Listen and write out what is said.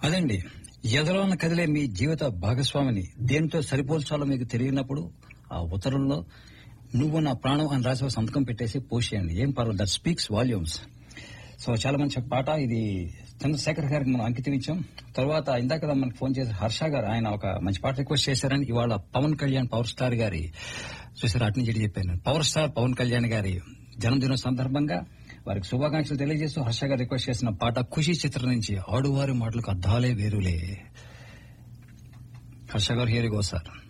అదండి ఎదలోన కదిలే మీ జీవిత భాగస్వామిని దేనితో సరిపోల్చాలో మీకు తెలియనప్పుడు ఆ ఉత్తరంలో నువ్వు నా ప్రాణం అని రాసి ఒక సంతకం పెట్టేసి పోసేయండి ఏం పర్వాలేదు దట్ స్పీక్స్ వాల్యూమ్స్ సో చాలా మంచి పాట ఇది చంద్రశేఖర్ గారికి మనం అంకితం ఇచ్చాం తర్వాత ఇందాక మనకి ఫోన్ చేసి హర్ష గారు ఆయన ఒక మంచి పాట రిక్వెస్ట్ చేశారని ఇవాళ పవన్ కళ్యాణ్ పవర్ స్టార్ గారి చూసారు అటు నుంచి ఇటు చెప్పాను పవర్ స్టార్ పవన్ కళ్యాణ్ గారి జన్మదినం సందర్భంగా వారికి శుభాకాంక్షలు తెలియజేస్తూ హర్ష గారు రిక్వెస్ట్ చేసిన పాట ఖుషి చిత్రం నుంచి ఆడువారి మాటలకు అద్దాలే వేరులే హర్ష గారు హియర్ గో సార్